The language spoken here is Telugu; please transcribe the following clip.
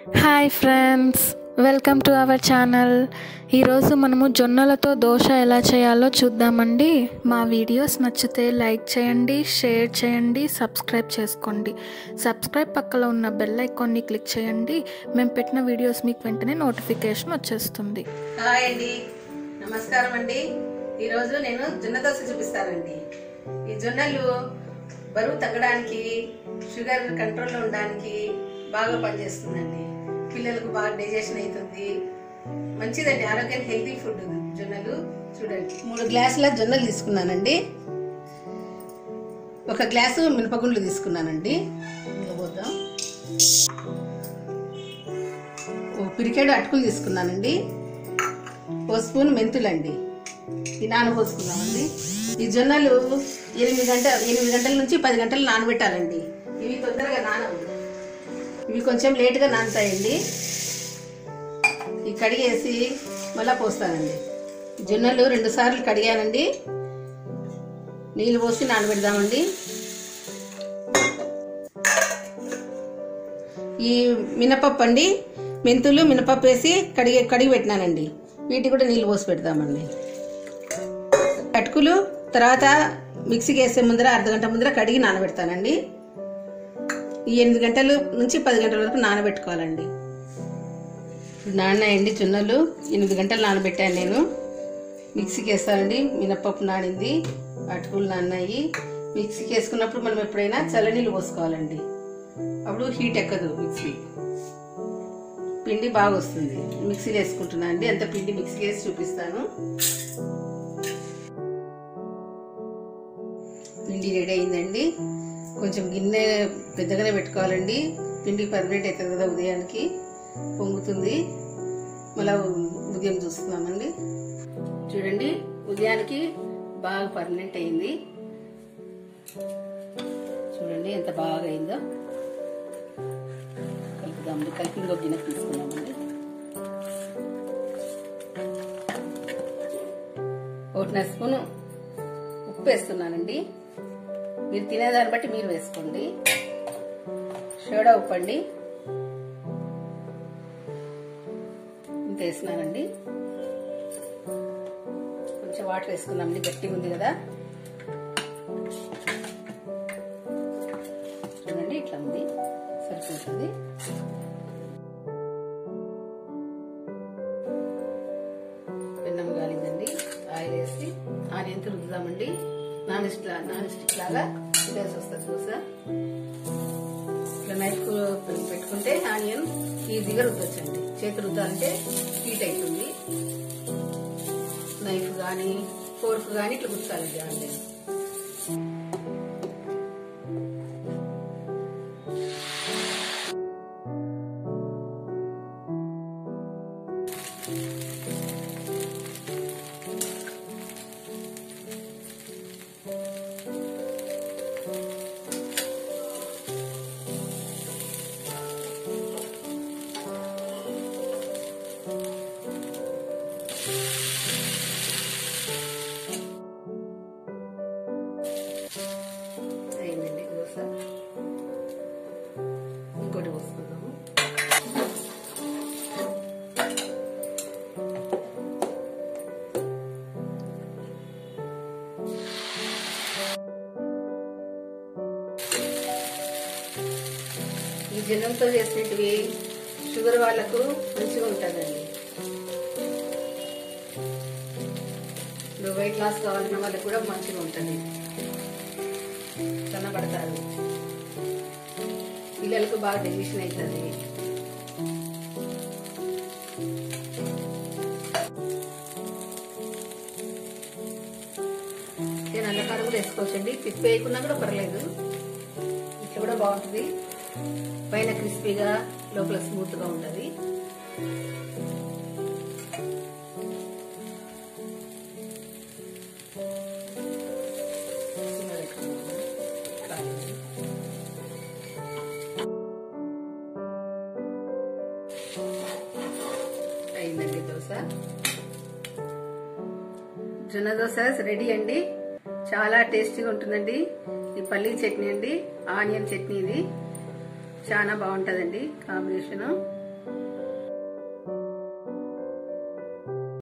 hi friends welcome to our channel ఈరోజు మనము జొన్నలతో దోశ ఎలా చేయాలో చూద్దామండి మా వీడియోస్ నచ్చితే లైక్ చేయండి షేర్ చేయండి సబ్స్క్రైబ్ చేసుకోండి సబ్స్క్రైబ్ పక్కలో ఉన్న బెల్ ఐకాన్ని క్లిక్ చేయండి మేము పెట్టిన వీడియోస్ మీకు వెంటనే నోటిఫికేషన్ వచ్చేస్తుంది హాయ్ అండి నమస్కారం అండి ఈరోజు నేను జొన్న దోశ చూపిస్తానండి ఈ జొన్నలు బరువు తగ్గడానికి షుగర్ కంట్రోల్లో ఉండడానికి బాగా పనిచేస్తుందండి పిల్లలకు బాగా డైజెషన్ అవుతుంది మంచిదండి ఆరోగ్యానికి హెల్తీ ఫుడ్ జొన్నలు చూడండి మూడు గ్లాసుల జొన్నలు తీసుకున్నానండి ఒక గ్లాసు మినపగుండ్లు తీసుకున్నానండి ఇందులో పోద్దాం ఓ పిరికెడు అటుకులు తీసుకున్నానండి ఓ స్పూన్ మెంతులండి ఈ నానబోసుకుందామండి ఈ జొన్నలు ఎనిమిది గంట ఎనిమిది గంటల నుంచి పది గంటలు నానబెట్టాలండి ఇవి తొందరగా నానవు ఇవి కొంచెం లేటుగా నానుతాయండి ఈ కడిగేసి మళ్ళీ పోస్తానండి జొన్నలు రెండు సార్లు కడిగానండి నీళ్ళు పోసి నానబెడదామండి ఈ మినపప్పు అండి మెంతులు మినపప్పు వేసి కడిగి కడిగి పెట్టినానండి వీటి కూడా నీళ్ళు పోసి పెడతామండి అటుకులు తర్వాత మిక్సీకి వేసే ముందర అర్ధ గంట ముందర కడిగి నానబెడతానండి ఈ ఎనిమిది గంటలు నుంచి పది గంటల వరకు నానబెట్టుకోవాలండి నానాయండి జొన్నలు ఎనిమిది గంటలు నానబెట్టాను నేను మిక్సీకి వేస్తానండి మినపప్పు నానింది అటుకులు నానాయి మిక్సీకి వేసుకున్నప్పుడు మనం ఎప్పుడైనా చల్లనీళ్ళు పోసుకోవాలండి అప్పుడు హీట్ ఎక్కదు మిక్సీ పిండి బాగా వస్తుంది మిక్సీలో వేసుకుంటున్నాను అండి అంత పిండి మిక్సీకి వేసి చూపిస్తాను పిండి రెడీ అయిందండి కొంచెం గిన్నె పెద్దగానే పెట్టుకోవాలండి పిండి పర్మనెంట్ అవుతుంది కదా ఉదయానికి పొంగుతుంది మళ్ళీ ఉదయం చూస్తున్నామండి చూడండి ఉదయానికి బాగా పర్మనెంట్ అయింది చూడండి ఎంత బాగా అయిందో కలుపుదామండి కలిపి ఇంకో గిన్నె తీసుకున్నామండి ఒకటిన్నర స్పూను ఉప్పు వేస్తున్నానండి మీరు తినేదాన్ని బట్టి మీరు వేసుకోండి సోడా ఉప్పు అండి ఇంత వేసినానండి కొంచెం వాటర్ వేసుకుందామండి గట్టిగా ఉంది కదా చూడండి ఇట్లా ఉంది సరిపోతుంది పెన్నం కాలిందండి ఆయిల్ వేసి ఆనియన్ రుద్దుదామండి నాన్ స్టిక్ నాన్ స్టిక్ లాగా వేసి వస్తుంది దోశ ఇట్లా నైఫ్ పెట్టుకుంటే ఆనియన్ ఈజీగా రుద్దొచ్చండి చేతి రుద్దాలంటే హీట్ అవుతుంది నైఫ్ కానీ ఫోర్క్ కానీ ఇట్లా గుచ్చాలండి ఆనియన్ అయిందండి దోశ ఇంకోటి పోసుకుందాము ఈ జనంతో చేసినవి షుగర్ వాళ్ళకు మంచిగా ఉంటుందండి ఇప్పుడు వెయిట్ లాస్ కావాలన్న వాళ్ళకి కూడా మంచిగా ఉంటుంది సన్నపడతారు పిల్లలకు బాగా డెలిషన్ అవుతుంది నేను అన్నకారం కూడా వేసుకోవచ్చండి తిప్పి వేయకున్నా కూడా పర్లేదు ఇట్లా కూడా బాగుంటుంది పైన క్రిస్పీగా లోపల స్మూత్ గా ఉంటుంది అయిందండి దోశ జొన్న దోశ రెడీ అండి చాలా టేస్టీగా ఉంటుందండి ఈ పల్లీ చట్నీ అండి ఆనియన్ చట్నీ ఇది చాలా బాగుంటుందండి కాంబినేషను